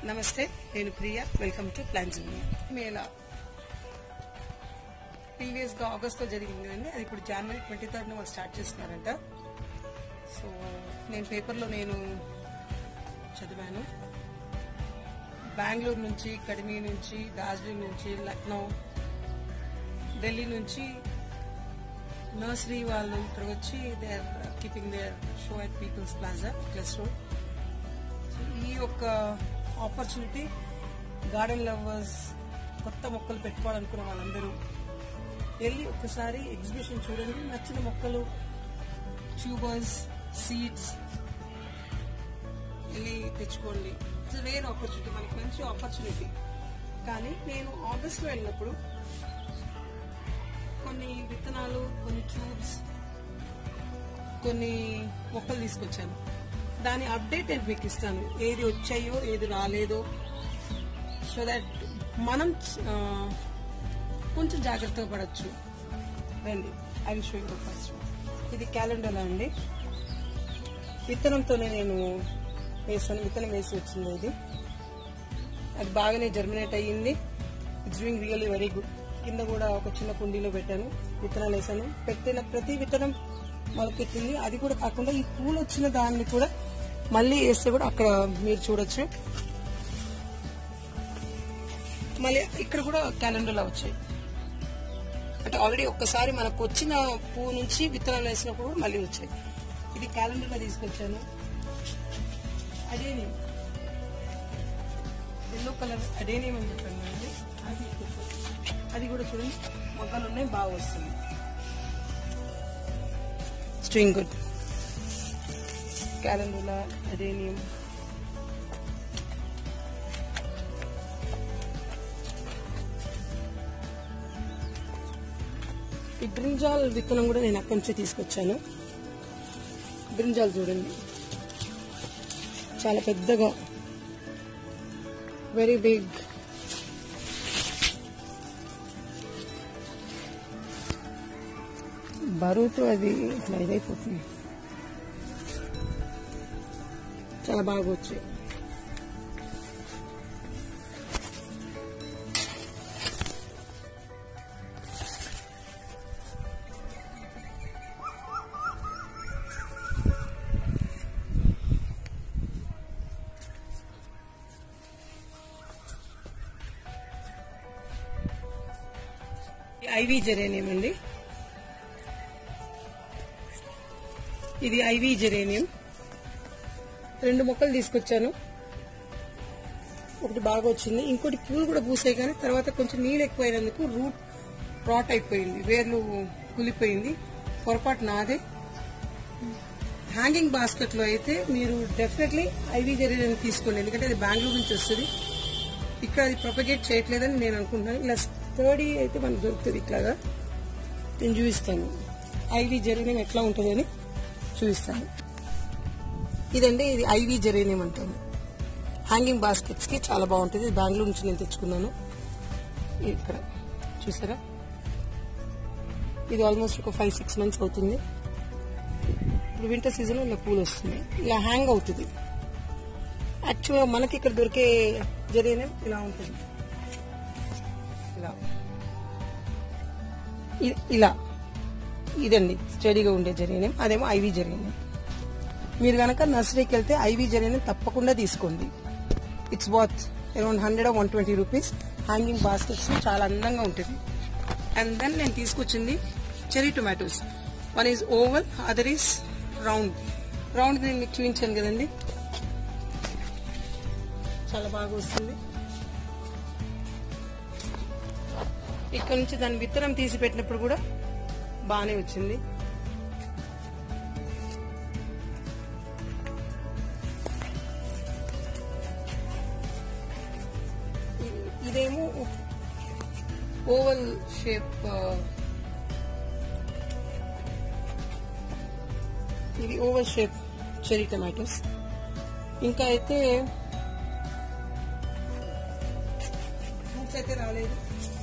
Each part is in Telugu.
నమస్తే నేను Priya welcome to plants mela previous గా ఆగస్ట్ లో జరిగింది అండి అది ఇప్పుడు జనవరి ట్వంటీ థర్డ్ వాళ్ళు స్టార్ట్ చేస్తున్నారంట సో నేను పేపర్లో నేను చదివాను బెంగళూరు నుంచి కడిమి నుంచి డార్జిలింగ్ నుంచి లక్నో ఢిల్లీ నుంచి నర్సరీ వాళ్ళు ఇక్కడ వచ్చి they are keeping their show at People's Plaza plus road ఈ యొక్క ఆపర్చునిటీ గార్డెన్ లవర్స్ కొత్త మొక్కలు పెట్టుకోవాలనుకున్న వాళ్ళందరూ వెళ్ళి ఒక్కసారి ఎగ్జిబిషన్ చూడండి నచ్చిన మొక్కలు ట్యూబర్స్ సీడ్స్ వెళ్ళి తెచ్చుకోండి ఇట్స్ వేర్ ఆపర్చునిటీ మనకి మంచి ఆపర్చునిటీ కానీ నేను ఆగస్ట్లో వెళ్ళినప్పుడు కొన్ని విత్తనాలు కొన్ని ట్యూబ్స్ కొన్ని మొక్కలు తీసుకొచ్చాను దాని అప్డేట్ నేను మీకు ఇస్తాను ఏది వచ్చాయో ఏది రాలేదో సో దట్ మనం ఆ, కొంచెం జాగ్రత్తగా పడవచ్చు రండి I will show you first ఇది క్యాలెండర్ అండి విత్తనంతోనే నేను వేసాను విత్తనం వేసి వచ్చింది ఇది అది బాగానే జర్మినేట్ అయ్యింది it's doing really very good కింద కూడా ఒక చిన్న కుండీలో పెట్టాను విత్తనాలు వేసాను పెట్టిన ప్రతి విత్తనం మొలకెత్తింది అది కూడా కాకుండా ఈ పూలు వచ్చిన దాన్ని కూడా మళ్ళీ వేస్తే కూడా అక్కడ మీరు చూడొచ్చు మళ్ళీ ఇక్కడ కూడా క్యాలెండర్లో వచ్చాయి అంటే ఆల్రెడీ ఒక్కసారి మనకు వచ్చిన పువ్వు నుంచి విత్తనాలు వేసినప్పుడు కూడా మళ్ళీ వచ్చాయి ఇది క్యాలెండర్లో తీసుకొచ్చాను అదేని ఎల్లో కలర్ అదేనేం అని చెప్పాను కదండి అది తీసుకొచ్చాను. అది కూడా చూడండి మొగ్గలు ఉన్నాయి బాగా వస్తుంది స్ట్రింగ్ గుడ్ క్యాలెండర్లా అదేనియం ఈ బ్రింజాల్ విత్తనం కూడా నేను అక్కడి నుంచి తీసుకొచ్చాను బ్రింజాల్ చూడండి చాలా పెద్దగా వెరీ బిగ్ బరువుతో అది ఇట్లా ఇదైపోతుంది చాలా బాగా వచ్చాయి ఐవి జెరేనియం అండి ఇది ఐవి జెరేనియం రెండు మొక్కలు తీసుకొచ్చాను ఒకటి బాగా వచ్చింది ఇంకోటి పూలు కూడా పూసాయి కానీ తర్వాత కొంచెం నీళ్ళు ఎక్కువైనందుకు రూట్ రాట్ అయిపోయింది వేర్లు కులిపోయింది పొరపాటు నాదే హ్యాంగింగ్ బాస్కెట్ లో అయితే మీరు డెఫినెట్లీ ఐవి జెరేనియం తీసుకోండి ఎందుకంటే అది బెంగళూరు నుంచి వస్తుంది ఇక్కడ అది ప్రొపగేట్ చేయట్లేదని నేను అనుకుంటున్నాను ఇలా థర్డ్ అయితే మనకు దొరుకుతుంది ఇట్లాగా నేను చూపిస్తాను ఐవి జెరేనియం ఎట్లా ఉంటుందని చూపిస్తాను ఇదండి ఇది ఐవి జెరేనియం అంటాము హ్యాంగింగ్ బాస్కెట్స్ కి చాలా బాగుంటుంది ఇది బెంగళూరు నుంచి నేను తెచ్చుకున్నాను ఇది ఇక్కడ చూసారా ఇది ఆల్మోస్ట్ ఒక ఫైవ్ సిక్స్ మంత్స్ అవుతుంది ఇప్పుడు వింటర్ సీజన్ ఇలా పూలు వస్తుంది ఇలా హ్యాంగ్ అవుతుంది యాక్చువల్గా మనకి ఇక్కడ దొరికే జరేనియం ఇలా ఉంటుంది ఇలా ఇ- ఇలా ఇదండి స్టడీగా ఉండే జరేనియం అదేమో ఐవి జరేనియం మీరు గనక నర్సరీకి వెళ్తే ఐవి జరేనియం తప్పకుండా తీసుకోండి it's worth around hundred one twenty rupees hanging baskets చాలా అందంగా ఉంటుంది అండ్ దెన్ నేను తీసుకొచ్చింది cherry tomatoes one is oval other is round round నేను మీకు చూపించాను కదండి చాలా బాగా వస్తుంది ఇక్కడ నుంచి దాని విత్తనం తీసి పెట్టినప్పుడు కూడా బాగానే వచ్చింది ఇ- ఇదేమో ఓవల్ షేప్ ఇది ఓవల్ షేప్ చెరీ టమాటోస్ ఇంకా అయితే ఫ్రూట్స్ అయితే రాలేదు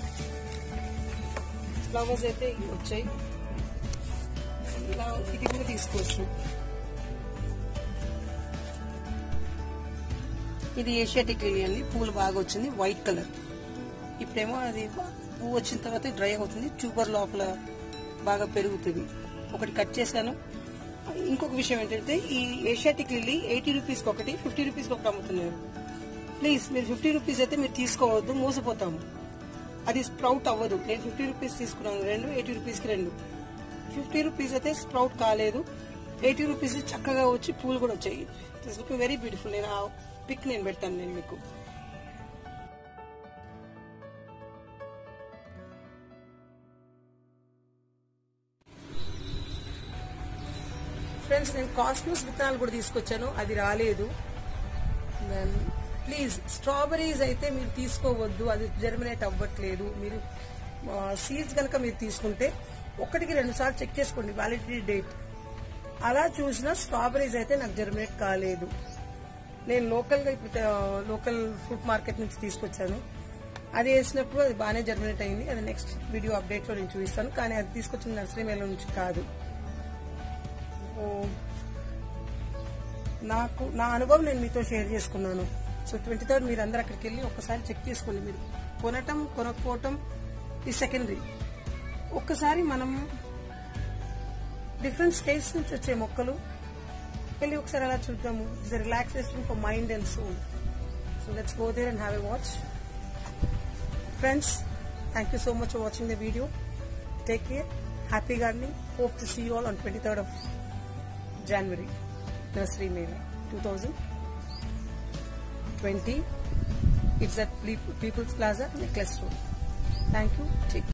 ఫ్లవర్స్ అయితే వచ్చాయి ఇలా ఇది కూడా తీసుకోవచ్చు ఇది ఏషియాటిక్ లిల్లీ అండి పూలు బాగా వచ్చింది వైట్ కలర్ ఇప్పుడేమో అది పువ్వు వచ్చిన తర్వాత డ్రై అవుతుంది ట్యూబర్ లోపల బాగా పెరుగుతుంది ఒకటి కట్ చేశాను ఇంకొక విషయం ఏంటంటే ఈ ఏషియాటిక్ లిల్లీ ఎయిటీ రూపీస్కి ఒకటి ఫిఫ్టీ రూపీస్కి ఒకటి అమ్ముతున్నారు ప్లీజ్ మీరు ఫిఫ్టీ రూపీస్ అయితే మీరు తీసుకోవద్దు మోసపోతాము అది స్ప్రౌట్ అవ్వదు నేను ఫిఫ్టీ రూపీస్ తీసుకున్నాను రెండు ఎయిటీ రూపీస్కి రెండు ఫిఫ్టీ రూపీస్ అయితే స్ప్రౌట్ కాలేదు ఎయిటీ రూపీస్ చక్కగా వచ్చి పూలు కూడా వచ్చాయి ఇట్స్ లుకింగ్ వెరీ బ్యూటిఫుల్ నేను ఆ పిక్ నేను పెడతాను నేను మీకు ఫ్రెండ్స్ నేను కాస్మోస్ విత్తనాలు కూడా తీసుకొచ్చాను అది రాలేదు దెన్ ప్లీజ్ స్ట్రాబెరీస్ అయితే మీరు తీసుకోవద్దు అది జర్మినేట్ అవ్వట్లేదు మీరు సీడ్స్ కనుక మీరు తీసుకుంటే ఒకటికి రెండు సార్లు చెక్ చేసుకోండి వ్యాలిడిటీ డేట్ అలా చూసిన స్ట్రాబెరీస్ అయితే నాకు జర్మినేట్ కాలేదు నేను లోకల్ గా ఇప్పుడు లోకల్ ఫుడ్ మార్కెట్ నుంచి తీసుకొచ్చాను అది వేసినప్పుడు అది బాగానే జర్మినేట్ అయింది అది నెక్స్ట్ వీడియో అప్డేట్ లో నేను చూపిస్తాను కానీ అది తీసుకొచ్చిన నర్సరీ మేళ నుంచి కాదు ఓ, నాకు నా అనుభవం నేను మీతో షేర్ చేసుకున్నాను సో ట్వంటీ థర్డ్ మీరు అందరు అక్కడికి వెళ్ళి ఒకసారి చెక్ చేసుకోండి మీరు కొనటం కొనకపోవటం ఈ సెకండరీ ఒక్కసారి మనం డిఫరెంట్ స్టేట్స్ నుంచి వచ్చే మొక్కలు వెళ్ళి ఒకసారి అలా చూద్దాము it's relaxation for mind and soul so let's go there and have a watch friends thank you so much for watching the video take care happy gardening hope to see all on twenty third of January, Nursery Mela 2020. It's at People's Plaza, Necklace Road. Thank you. Take